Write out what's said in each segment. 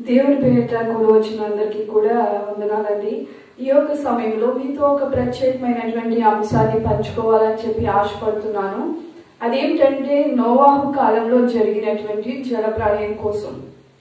దేవుని పేరిట కూడా వచ్చిన అందరికీ కూడా వందనాలండి ఈ యొక్క సమయంలో మీతో ఒక ప్రత్యేకమైనటువంటి అంశాన్ని పంచుకోవాలని చెప్పి ఆశపడుతున్నాను అదేమిటంటే నోవాహు కాలంలో జరిగినటువంటి జల ప్రళయం కోసం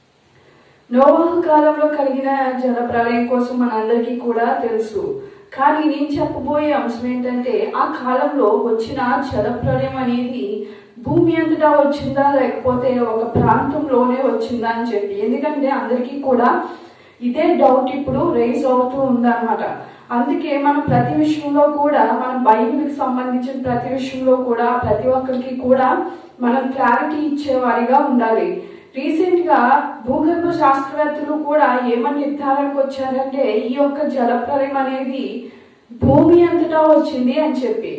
నోవాహు కాలంలో కలిగిన జల ప్రళయం కోసం మనందరికీ కూడా తెలుసు కానీ నేను చెప్పబోయే అంశం ఏంటంటే ఆ కాలంలో వచ్చిన జల ప్రళయం అనేది భూమి అంతటా వచ్చిందా లేకపోతే ఒక ప్రాంతంలోనే వచ్చిందా అని చెప్పి ఎందుకంటే అందరికీ కూడా ఇదే డౌట్ ఇప్పుడు రైజ్ అవుతూ ఉందన్నమాట అందుకే మనం ప్రతి విషయంలో కూడా మన బైబిల్కి సంబంధించిన ప్రతి విషయంలో కూడా ప్రతి ఒక్కరికి కూడా మనం క్లారిటీ ఇచ్చేవారిగా ఉండాలి రీసెంట్ గా భూగర్భ శాస్త్రవేత్తలు కూడా ఏమని నిర్ధారణకు వచ్చారంటే ఈ యొక్క జలప్రలయం అనేది భూమి అంతటా వచ్చింది అని చెప్పి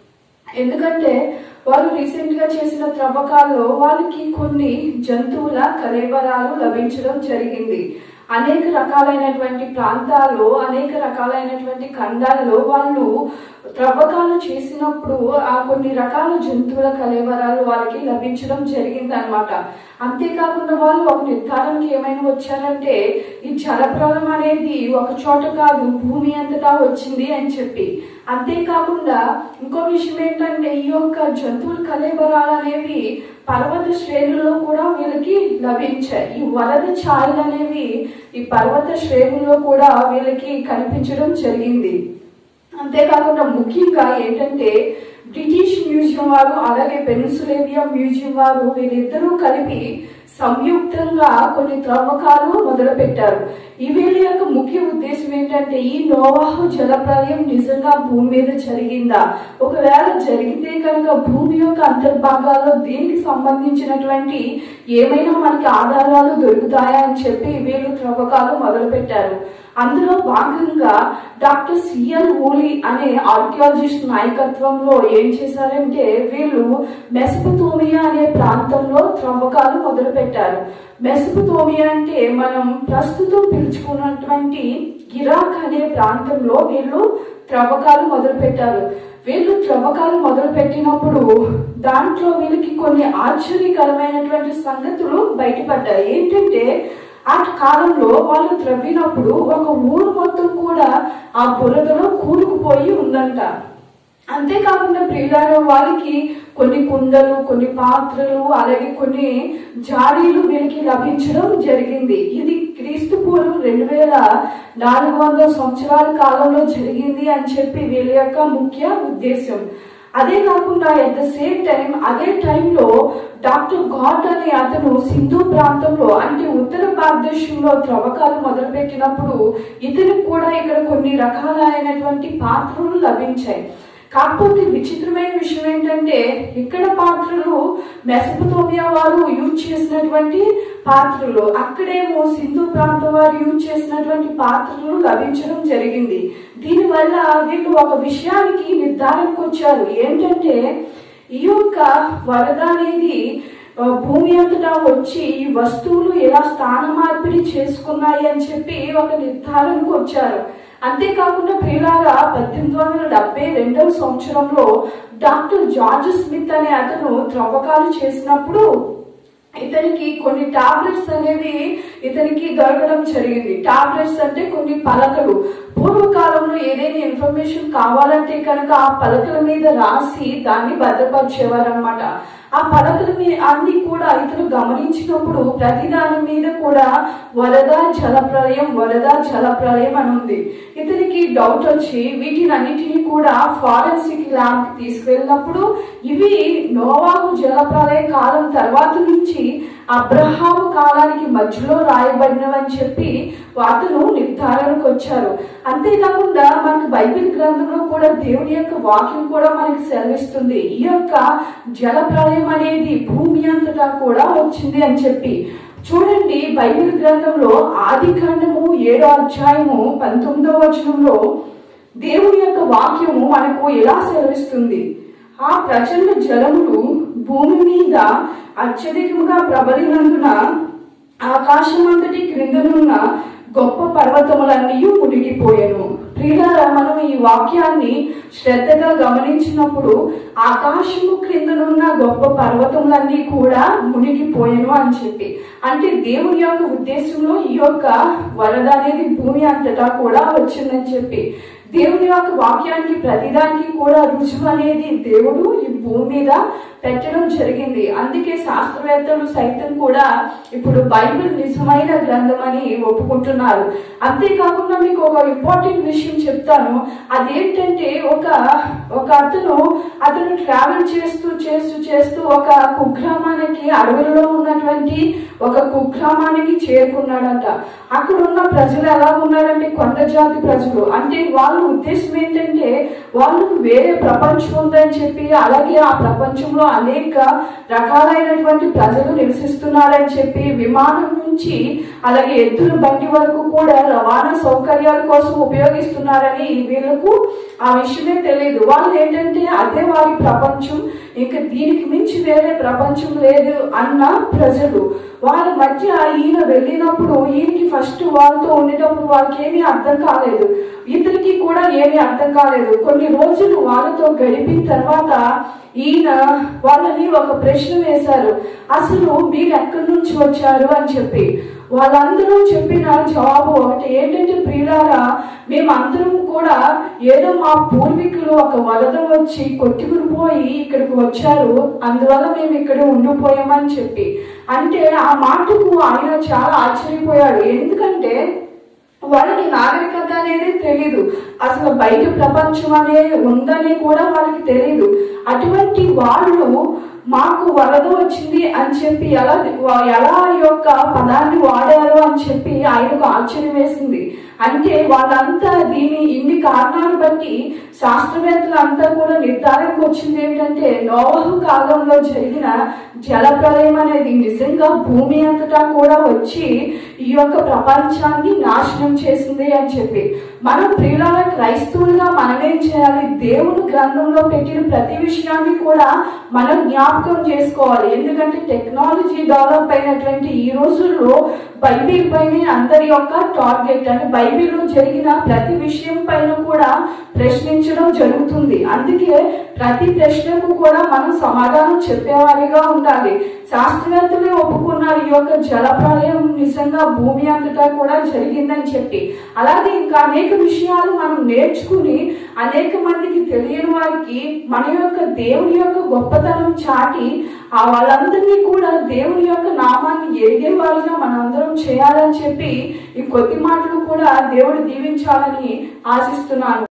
ఎందుకంటే వారు రీసెంట్ గా చేసిన త్రవ్వకాల్లో వాళ్ళకి కొన్ని జంతువుల కలేబరాలు లభించడం జరిగింది అనేక రకాలైనటువంటి ప్రాంతాల్లో అనేక రకాలైనటువంటి ఖండాలలో వాళ్ళు త్రవ్వకాలు చేసినప్పుడు ఆ కొన్ని రకాల జంతువుల కలేబరాలు వాళ్ళకి లభించడం జరిగింది అనమాట అంతేకాకుండా వాళ్ళు ఒక నిర్ధారణకి ఏమైనా వచ్చారంటే ఈ జలప్రలయం అనేది ఒక చోట కాదు భూమి అంతటా వచ్చింది అని చెప్పి అంతేకాకుండా ఇంకో విషయం ఏంటంటే ఈ యొక్క జంతువుల కలేబరాలు అనేవి పర్వత శ్రేణుల్లో కూడా వీళ్ళకి లభించాయి ఈ వరద ఛాయలు అనేవి ఈ పర్వత శ్రేణుల్లో కూడా వీళ్ళకి కనిపించడం జరిగింది అంతేకాకుండా ముఖ్యంగా ఏంటంటే బ్రిటిష్ మ్యూజియం వారు అలాగే పెన్సిలేవియా మ్యూజియం వారు వీళ్ళిద్దరూ కలిపి సంయుక్తంగా కొన్ని త్రవ్వకాలు మొదలుపెట్టారు ఈ వీళ్ళ యొక్క ముఖ్య ఉద్దేశం ఏంటంటే ఈ నోవాహు జలప్రలయం నిజంగా భూమి మీద జరిగిందా ఒకవేళ జరిగితే కనుక భూమి యొక్క అంతర్భాగాల్లో దీనికి సంబంధించినటువంటి ఏమైనా మనకి ఆధారాలు దొరుకుతాయా అని చెప్పి వీళ్ళు త్రవ్వకాలు మొదలుపెట్టారు అందులో భాగంగా డాక్టర్ సిఎల్ ఓలీ అనే ఆర్కియాలజిస్ట్ నాయకత్వంలో ఏం చేశారంటే వీళ్ళు మెస్పతోమియా అనే ప్రాంతంలో త్రవ్వకాలు మొదలుపెట్టారు మెస్పతోమియా అంటే మనం ప్రస్తుతం పిలుచుకున్నటువంటి ఇరాక్ అనే ప్రాంతంలో వీళ్ళు త్రవ్వకాలు మొదలుపెట్టారు వీళ్ళు త్రవ్వకాలు మొదలు పెట్టినప్పుడు దాంట్లో వీళ్ళకి కొన్ని ఆశ్చర్యకరమైనటువంటి సంగతులు బయటపడ్డాయి ఏంటంటే ఆ కాలంలో వాళ్ళు త్రవ్వినప్పుడు ఒక ఊరు మొత్తం కూడా ఆ బురదలో కూరుకుపోయి ఉందంట అంతేకాకుండా ప్రియులార వాళ్ళకి కొన్ని కుండలు కొన్ని పాత్రలు అలాగే కొన్ని జాడీలు వీళ్ళకి లభించడం జరిగింది ఇది క్రీస్తు పూర్వం రెండు వేల నాలుగు వందల సంవత్సరాల కాలంలో జరిగింది అని చెప్పి వీళ్ళ యొక్క ముఖ్య ఉద్దేశం అదే కాకుండా ఎట్ ద సేమ్ టైం అదే టైంలో డాక్టర్ గాడ్ అనే అతను సింధు ప్రాంతంలో అంటే ఉత్తర భారతదేశంలో త్రవ్వకాలు మొదలుపెట్టినప్పుడు ఇతనికి కూడా ఇక్కడ కొన్ని రకాలైనటువంటి పాత్రలు లభించాయి కాకపోతే విచిత్రమైన విషయం ఏంటంటే ఇక్కడ పాత్రలు మెసపతోమియా వారు యూజ్ చేసినటువంటి పాత్రలు అక్కడేమో సింధు ప్రాంతం వారు యూజ్ చేసినటువంటి పాత్రలు లభించడం జరిగింది దీనివల్ల వీళ్ళు ఒక విషయానికి నిర్ధారణకు వచ్చారు ఏంటంటే ఈ యొక్క వరద అనేది ఆ, భూమి అంతటా వచ్చి ఈ వస్తువులు ఎలా స్థాన మార్పిడి చేసుకున్నాయి అని చెప్పి ఒక నిర్ధారణకు వచ్చారు అంతేకాకుండా ప్రియులారా పద్దెనిమిది వందల డెబ్బై రెండవ సంవత్సరంలో డాక్టర్ జార్జ్ స్మిత్ అనే అతను త్రవ్వకాలు చేసినప్పుడు ఇతనికి కొన్ని టాబ్లెట్స్ అనేవి ఇతనికి దొరకడం జరిగింది టాబ్లెట్స్ అంటే కొన్ని పలకలు పూర్వకాలంలో ఏదైనా ఇన్ఫర్మేషన్ కావాలంటే కనుక ఆ పలకల మీద రాసి దాన్ని భద్రపరిచేవారు అనమాట ఆ పలకల మీద అన్ని కూడా ఇతను గమనించినప్పుడు ప్రతి దాని మీద కూడా వరద జలప్రలయం వరద జలప్రలయం అని ఉంది ఇతనికి డౌట్ వచ్చి వీటినన్నిటినీ కూడా ఫారెన్సిక్ ల్యాబ్ కి తీసుకెళ్ళినప్పుడు ఇవి నోవాహు జలప్రలయ కాలం తర్వాత నుంచి అబ్రహాము కాలానికి మధ్యలో రాయబడినవని చెప్పి అతను నిర్ధారణకు వచ్చారు అంతేకాకుండా మనకు బైబిల్ గ్రంథంలో కూడా దేవుని యొక్క వాక్యం కూడా మనకి సెలవిస్తుంది ఈ యొక్క జల ప్రళయం అనేది భూమి అంతటా కూడా వచ్చింది అని చెప్పి చూడండి బైబిల్ గ్రంథంలో ఆది కాండము ఏడో అధ్యాయము పంతొమ్మిదవ వచనంలో దేవుని యొక్క వాక్యము మనకు ఎలా సెలవిస్తుంది ఆ ప్రచండ జలములు భూమి మీద అత్యధికముగా ప్రబలినందున ఆకాశమంతటి క్రిందనున్న గొప్ప పర్వతములన్నీ మునిగిపోయాను ప్రియులారా మనం ఈ వాక్యాన్ని శ్రద్ధగా గమనించినప్పుడు ఆకాశము క్రిందనున్న గొప్ప పర్వతములన్నీ కూడా మునిగిపోయెను అని చెప్పి అంటే దేవుని యొక్క ఉద్దేశంలో ఈ యొక్క వరద అనేది భూమి అంతటా కూడా వచ్చిందని చెప్పి దేవుని యొక్క వాక్యానికి ప్రతిదానికి కూడా రుజువు అనేది దేవుడు ఈ భూమి మీద పెట్టడం జరిగింది అందుకే శాస్త్రవేత్తలు సైతం కూడా ఇప్పుడు బైబిల్ నిజమైన గ్రంథం అని ఒప్పుకుంటున్నారు అంతేకాకుండా మీకు ఒక ఇంపార్టెంట్ విషయం చెప్తాను అదేంటంటే ఒక ఒక అతను అతను ట్రావెల్ చేస్తూ చేస్తూ చేస్తూ ఒక కుగ్రామానికి అడవులలో ఉన్నటువంటి ఒక కుగ్రామానికి చేరుకున్నాడంట అక్కడ ఉన్న ప్రజలు ఎలా ఉన్నారంటే కొండ జాతి ప్రజలు అంటే వాళ్ళ ఉద్దేశం ఏంటంటే వాళ్ళకు వేరే ప్రపంచం ఉందని చెప్పి అలాగే ఆ ప్రపంచంలో అనేక రకాలైనటువంటి ప్రజలు నివసిస్తున్నారని చెప్పి విమానం నుంచి అలాగే ఎద్దుల బండి వరకు కూడా రవాణా సౌకర్యాల కోసం ఉపయోగిస్తున్నారని వీళ్ళకు ఆ విషయమే తెలియదు వాళ్ళు ఏంటంటే అదే వారి ప్రపంచం ఇంకా దీనికి మించి వేరే ప్రపంచం లేదు అన్న ప్రజలు వాళ్ళ మధ్య ఈయన వెళ్ళినప్పుడు ఈయనకి ఫస్ట్ వాళ్ళతో ఉండేటప్పుడు వాళ్ళకి ఏమీ అర్థం కాలేదు ఇతనికి కూడా ఏమీ అర్థం కాలేదు కొన్ని రోజులు వాళ్ళతో గడిపిన తర్వాత ఈయన వాళ్ళని ఒక ప్రశ్న వేశారు అసలు మీరు ఎక్కడి నుంచి వచ్చారు అని చెప్పి వాళ్ళందరూ చెప్పిన జవాబు ఒకటి ఏంటంటే ప్రియులారా మేమందరం కూడా ఏదో మా పూర్వీకులు ఒక వరద వచ్చి కొట్టుకుని పోయి ఇక్కడికి వచ్చారు అందువల్ల మేము ఇక్కడ ఉండిపోయామని చెప్పి అంటే ఆ మాటకు ఆయన చాలా ఆశ్చర్యపోయాడు ఎందుకంటే వాళ్ళకి నాగరికత అనేది తెలీదు అసలు బయట ప్రపంచం అనేది ఉందని కూడా వాళ్ళకి తెలీదు అటువంటి వాళ్ళు మాకు వరద వచ్చింది అని చెప్పి ఎలా ఎలా ఈ యొక్క పదాన్ని వాడారు అని చెప్పి ఆయనకు ఆశ్చర్యం వేసింది అంటే వాళ్ళంతా దీని ఇన్ని కారణాలు బట్టి శాస్త్రవేత్తలు అంతా కూడా నిర్ధారణకు వచ్చింది ఏంటంటే నోవహు కాలంలో జరిగిన జల ప్రళయం అనేది నిజంగా భూమి అంతటా కూడా వచ్చి ఈ యొక్క ప్రపంచాన్ని నాశనం చేసింది అని చెప్పి మనం ప్రియుల క్రైస్తవులుగా మనమేం చేయాలి దేవుని గ్రంథంలో పెట్టిన ప్రతి విషయాన్ని కూడా మనం జ్ఞాపకం చేసుకోవాలి ఎందుకంటే టెక్నాలజీ డెవలప్ అయినటువంటి ఈ రోజుల్లో బైబిల్ పైనే అందరి యొక్క టార్గెట్ అంటే బైబిల్లో జరిగిన ప్రతి విషయం పైన కూడా ప్రశ్నించడం జరుగుతుంది అందుకే ప్రతి ప్రశ్నకు కూడా మనం సమాధానం చెప్పేవారిగా ఉండాలి శాస్త్రవేత్తలే ఒప్పుకున్నారు ఈ యొక్క జల ప్రళయం నిజంగా భూమి అంతటా కూడా జరిగిందని చెప్పి అలాగే ఇంకా అనేక విషయాలు మనం నేర్చుకుని అనేక మందికి తెలియని వారికి మన యొక్క దేవుని యొక్క గొప్పతనం చాటి ఆ వాళ్ళందరినీ కూడా దేవుని యొక్క నామాన్ని ఎరిగే వారిగా మనందరం చేయాలని చెప్పి ఈ కొద్ది మాటలు కూడా దేవుడు దీవించాలని ఆశిస్తున్నాను